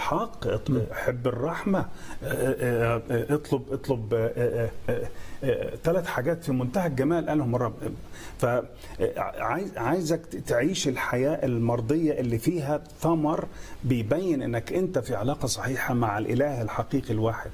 الحق اطلب- حب الرحمه آه، آه، آه، اطلب اطلب آه، آه، آه، آه، ثلاث حاجات في منتهى الجمال قالهم الرب فعايز عايزك تعيش الحياه المرضيه اللي فيها ثمر بيبين انك انت في علاقه صحيحه مع الاله الحقيقي الواحد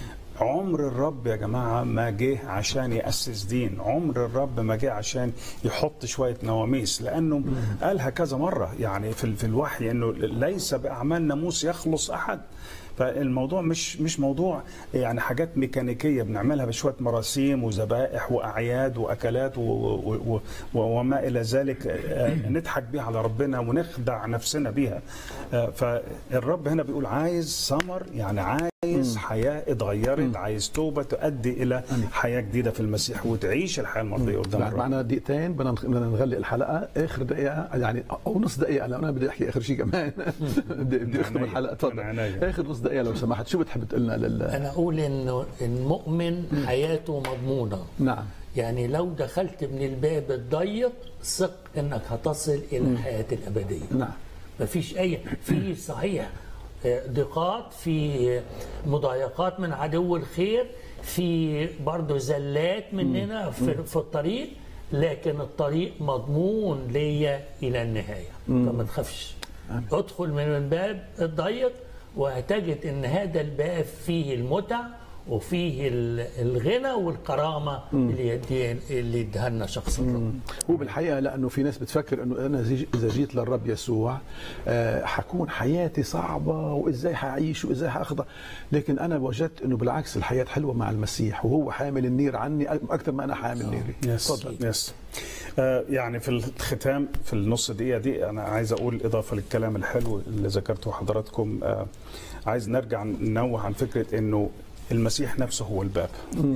عمر الرب يا جماعة ما جه عشان يأسس دين عمر الرب ما جه عشان يحط شوية نواميس لأنه قالها كذا مرة يعني في, في الوحي أنه ليس بأعمال ناموس يخلص أحد فالموضوع مش مش موضوع يعني حاجات ميكانيكيه بنعملها بشويه مراسيم وذبائح واعياد واكلات و و و وما الى ذلك آه، نضحك بيها على ربنا ونخدع نفسنا بيها آه، فالرب هنا بيقول عايز ثمر يعني عايز حياه اتغيرت عايز توبه تؤدي الى حياه جديده في المسيح وتعيش الحياه المرضيه قدام بعد الرب معنا دقيقتين بدنا نخ- بدنا نغلق الحلقه اخر دقيقه يعني او نص دقيقه لأن انا بدي احكي اخر شيء كمان بدي بدي اختم عينيا. الحلقه تفضل من عينيا. اخر نص دقيقه لو سمحت شو بتحب تقول لنا لل انا اقول انه المؤمن حياته مضمونه نعم يعني لو دخلت من الباب الضيق ثق انك هتصل الى الحياه الابديه نعم مفيش اي في صحيح آه، ضيقات في مضايقات من عدو الخير في برضه زلات مننا في, في الطريق لكن الطريق مضمون ليا الى النهايه فما تخافش ادخل من الباب الضيق وهتجد ان هذا الباب فيه المتع وفيه ال- الغنى والكرامه اللي يدي اللي ادها لنا شخص الرب هو بالحقيقه لانه في ناس بتفكر انه انا زي- اذا جيت للرب يسوع آه، حكون حياتي صعبه وازاي حعيش وازاي حاخضع لكن انا وجدت انه بالعكس الحياه حلوه مع المسيح وهو حامل النير عني اكثر ما انا حامل نيري يس تفضل يس آه، يعني في الختام في النص دقيقة دي أنا عايز أقول إضافة للكلام الحلو اللي ذكرته حضراتكم آه، عايز نرجع ننوه عن فكرة إنه المسيح نفسه هو الباب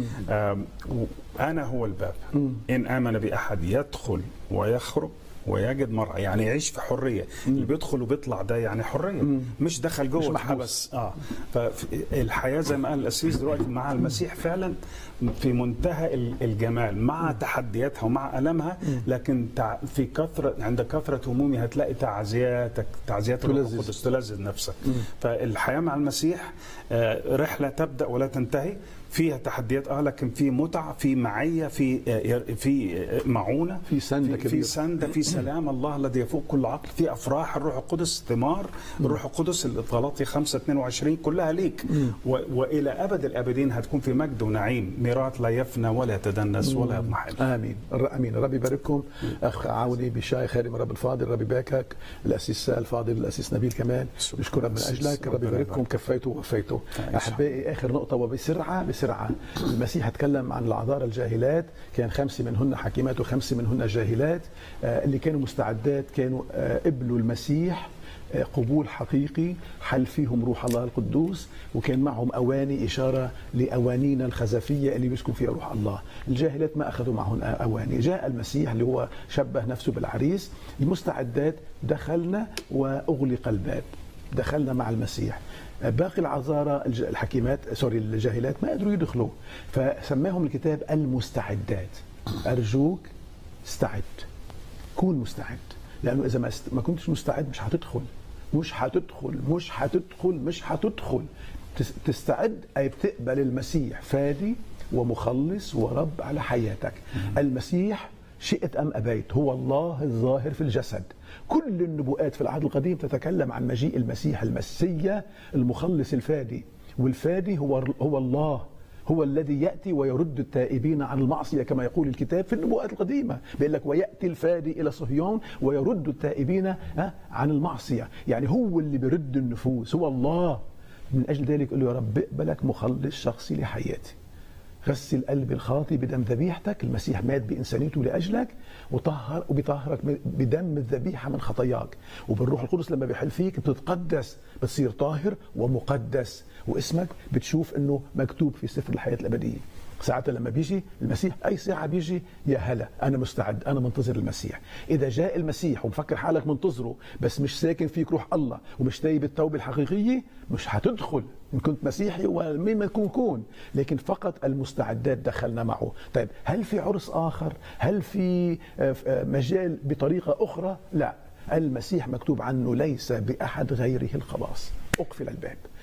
آم، أنا هو الباب إن آمن بأحد يدخل ويخرج ويجد مرعى يعني يعيش في حريه اللي بيدخل وبيطلع ده يعني حريه مش دخل جوه محبوس. اتحبس اه فالحياه زي ما قال القسيس دلوقتي مع المسيح فعلا في منتهى ال- الجمال مع تحدياتها ومع المها لكن تع- في كثره عند كثره همومي هتلاقي تعزياتك تعزيات الروح تلذذ. القدس تلذذ نفسك فالحياه مع المسيح آه، رحله تبدا ولا تنتهي فيها تحديات اه لكن في متعه في معيه في آه، في آه، معونه في سند في, كبير. في سند في سلام الله الذي يفوق كل عقل في افراح الروح القدس ثمار الروح القدس غلاطي 5 22 كلها ليك و والى ابد الابدين هتكون في مجد ونعيم ميراث لا يفنى ولا يتدنس ولا يضمحل امين الر- امين ربي يبارككم اخ عاوني بشاي خادم الرب الفاضل ربي يباركك الاسيس سال الفاضل الاسيس نبيل كمان نشكر رب من اجلك ربي يبارككم كفيته ووفيته احبائي اخر نقطه وبسرعه بسرعه المسيح تكلم عن العذارى الجاهلات كان خمسه منهن حكيمات وخمسه منهن جاهلات آه، اللي كانوا مستعدات كانوا آه، قبلوا المسيح قبول حقيقي حل فيهم روح الله القدوس وكان معهم اواني اشاره لاوانينا الخزفيه اللي بيسكن فيها روح الله، الجاهلات ما اخذوا معهم اواني، جاء المسيح اللي هو شبه نفسه بالعريس، المستعدات دخلنا واغلق الباب، دخلنا مع المسيح. باقي العذارى الج- الحكيمات سوري الجاهلات ما قدروا يدخلوا فسماهم الكتاب المستعدات ارجوك استعد كون مستعد لانه اذا ما است... ما كنتش مستعد مش هتدخل مش هتدخل مش هتدخل مش هتدخل تس- تستعد اي بتقبل المسيح فادي ومخلص ورب على حياتك المسيح شئت ام ابيت هو الله الظاهر في الجسد كل النبوءات في العهد القديم تتكلم عن مجيء المسيح المسيا المخلص الفادي والفادي هو هو الله هو الذي ياتي ويرد التائبين عن المعصيه كما يقول الكتاب في النبوءات القديمه بيقول لك وياتي الفادي الى صهيون ويرد التائبين ها، عن المعصيه يعني هو اللي بيرد النفوس هو الله من اجل ذلك قل له يا رب اقبلك مخلص شخصي لحياتي غسل قلب الخاطي بدم ذبيحتك المسيح مات بإنسانيته لأجلك وطهر وبيطهرك بدم الذبيحة من خطاياك وبالروح القدس لما بيحل فيك بتتقدس بتصير طاهر ومقدس واسمك بتشوف انه مكتوب في سفر الحياة الأبدية ساعتها لما بيجي المسيح اي ساعه بيجي يا هلا انا مستعد انا منتظر المسيح اذا جاء المسيح ومفكر حالك منتظره بس مش ساكن فيك روح الله ومش تايب التوبه الحقيقيه مش هتدخل ان كنت مسيحي ومين ما يكون كون لكن فقط المستعدات دخلنا معه طيب هل في عرس اخر هل في آه، آه، مجال بطريقه اخرى لا المسيح مكتوب عنه ليس باحد غيره الخلاص اقفل الباب